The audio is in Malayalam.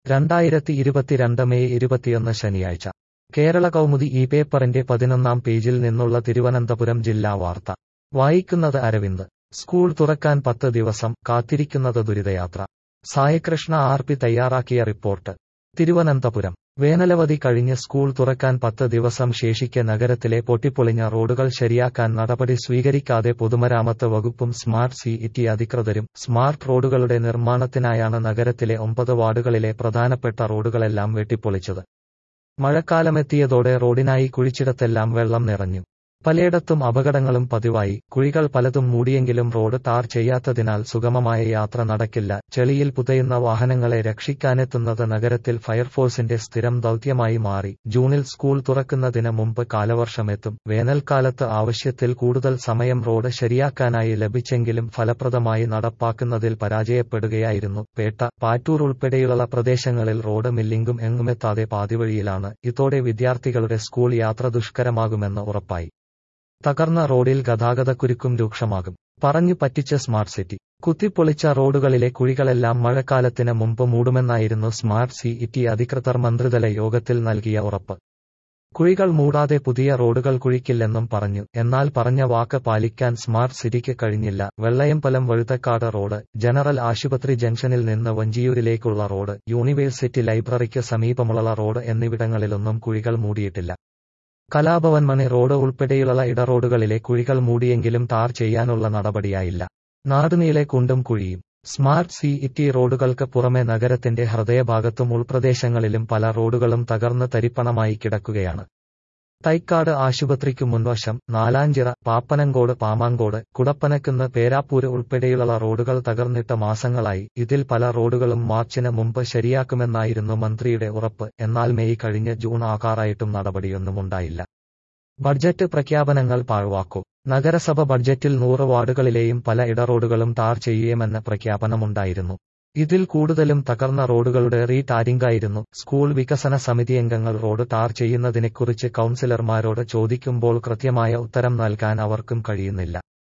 രണ്ടായിരത്തി ഇരുപത്തിരണ്ട് മെയ് ഇരുപത്തിയൊന്ന് ശനിയാഴ്ച കേരള കൗമുദി ഈ പേപ്പറിന്റെ പതിനൊന്നാം പേജിൽ നിന്നുള്ള തിരുവനന്തപുരം ജില്ലാ വാർത്ത വായിക്കുന്നത് അരവിന്ദ് സ്കൂൾ തുറക്കാൻ പത്ത് ദിവസം കാത്തിരിക്കുന്നത് ദുരിതയാത്ര സായകൃഷ്ണ ആർ പി തയ്യാറാക്കിയ റിപ്പോർട്ട് തിരുവനന്തപുരം വേനലവധി കഴിഞ്ഞ് സ്കൂൾ തുറക്കാൻ പത്ത് ദിവസം ശേഷിക്കെ നഗരത്തിലെ പൊട്ടിപ്പൊളിഞ്ഞ റോഡുകൾ ശരിയാക്കാൻ നടപടി സ്വീകരിക്കാതെ പൊതുമരാമത്ത് വകുപ്പും സ്മാർട്ട് സി ഇറ്റി അധികൃതരും സ്മാർട്ട് റോഡുകളുടെ നിർമ്മാണത്തിനായാണ് നഗരത്തിലെ ഒമ്പത് വാർഡുകളിലെ പ്രധാനപ്പെട്ട റോഡുകളെല്ലാം വെട്ടിപ്പൊളിച്ചത് മഴക്കാലമെത്തിയതോടെ റോഡിനായി കുഴിച്ചിടത്തെല്ലാം വെള്ളം നിറഞ്ഞു പലയിടത്തും അപകടങ്ങളും പതിവായി കുഴികൾ പലതും മൂടിയെങ്കിലും റോഡ് ടാർ ചെയ്യാത്തതിനാൽ സുഗമമായ യാത്ര നടക്കില്ല ചെളിയിൽ പുതയുന്ന വാഹനങ്ങളെ രക്ഷിക്കാനെത്തുന്നത് നഗരത്തിൽ ഫയർഫോഴ്സിന്റെ സ്ഥിരം ദൌത്യമായി മാറി ജൂണിൽ സ്കൂൾ തുറക്കുന്നതിന് മുമ്പ് കാലവർഷമെത്തും വേനൽക്കാലത്ത് ആവശ്യത്തിൽ കൂടുതൽ സമയം റോഡ് ശരിയാക്കാനായി ലഭിച്ചെങ്കിലും ഫലപ്രദമായി നടപ്പാക്കുന്നതിൽ പരാജയപ്പെടുകയായിരുന്നു പേട്ട പാറ്റൂർ ഉൾപ്പെടെയുള്ള പ്രദേശങ്ങളിൽ റോഡ് മില്ലിംഗും എങ്ങുമെത്താതെ പാതിവഴിയിലാണ് ഇതോടെ വിദ്യാർത്ഥികളുടെ സ്കൂൾ യാത്ര ദുഷ്കരമാകുമെന്ന് ഉറപ്പായി തകർന്ന റോഡിൽ ഗതാഗതക്കുരുക്കും രൂക്ഷമാകും പറഞ്ഞു പറ്റിച്ച സ്മാർട്ട് സിറ്റി കുത്തിപ്പൊളിച്ച റോഡുകളിലെ കുഴികളെല്ലാം മഴക്കാലത്തിന് മുമ്പ് മൂടുമെന്നായിരുന്നു സ്മാർട്ട് സി ഇറ്റി അധികൃതർ മന്ത്രിതല യോഗത്തിൽ നൽകിയ ഉറപ്പ് കുഴികൾ മൂടാതെ പുതിയ റോഡുകൾ കുഴിക്കില്ലെന്നും പറഞ്ഞു എന്നാൽ പറഞ്ഞ വാക്ക് പാലിക്കാൻ സ്മാർട്ട് സിറ്റിക്ക് കഴിഞ്ഞില്ല വെള്ളയമ്പലം വഴുതക്കാട് റോഡ് ജനറൽ ആശുപത്രി ജംഗ്ഷനിൽ നിന്ന് വഞ്ചിയൂരിലേക്കുള്ള റോഡ് യൂണിവേഴ്സിറ്റി ലൈബ്രറിക്ക് സമീപമുള്ള റോഡ് എന്നിവിടങ്ങളിലൊന്നും കുഴികൾ മൂടിയിട്ടില്ല കലാഭവൻ മണി റോഡ് ഉൾപ്പെടെയുള്ള ഇടറോഡുകളിലെ കുഴികൾ മൂടിയെങ്കിലും ടാർ ചെയ്യാനുള്ള നടപടിയായില്ല നാടുനീളെ കുണ്ടും കുഴിയും സ്മാർട്ട് സി ഇറ്റി റോഡുകൾക്ക് പുറമെ നഗരത്തിന്റെ ഹൃദയഭാഗത്തും ഉൾപ്രദേശങ്ങളിലും പല റോഡുകളും തകർന്ന് തരിപ്പണമായി കിടക്കുകയാണ് തൈക്കാട് ആശുപത്രിക്കു മുൻവശം നാലാഞ്ചിറ പാപ്പനങ്കോട് പാമാങ്കോട് കുടപ്പനക്കുന്ന് പേരാപ്പൂര് ഉൾപ്പെടെയുള്ള റോഡുകൾ തകർന്നിട്ട് മാസങ്ങളായി ഇതിൽ പല റോഡുകളും മാർച്ചിന് മുമ്പ് ശരിയാക്കുമെന്നായിരുന്നു മന്ത്രിയുടെ ഉറപ്പ് എന്നാൽ മെയ് കഴിഞ്ഞ് ജൂൺ ആകാറായിട്ടും നടപടിയൊന്നുമുണ്ടായില്ല ബഡ്ജറ്റ് പ്രഖ്യാപനങ്ങൾ പാഴ്വാക്കു നഗരസഭ ബഡ്ജറ്റിൽ നൂറ് വാർഡുകളിലെയും പല ഇടറോഡുകളും ടാർ ചെയ്യുമെന്ന് പ്രഖ്യാപനമുണ്ടായിരുന്നു ഇതിൽ കൂടുതലും തകർന്ന റോഡുകളുടെ റീ ടാരിംഗായിരുന്നു സ്കൂൾ വികസന സമിതി അംഗങ്ങൾ റോഡ് ടാർ ചെയ്യുന്നതിനെക്കുറിച്ച് കൌൺസിലർമാരോട് ചോദിക്കുമ്പോൾ കൃത്യമായ ഉത്തരം നൽകാൻ അവർക്കും കഴിയുന്നില്ല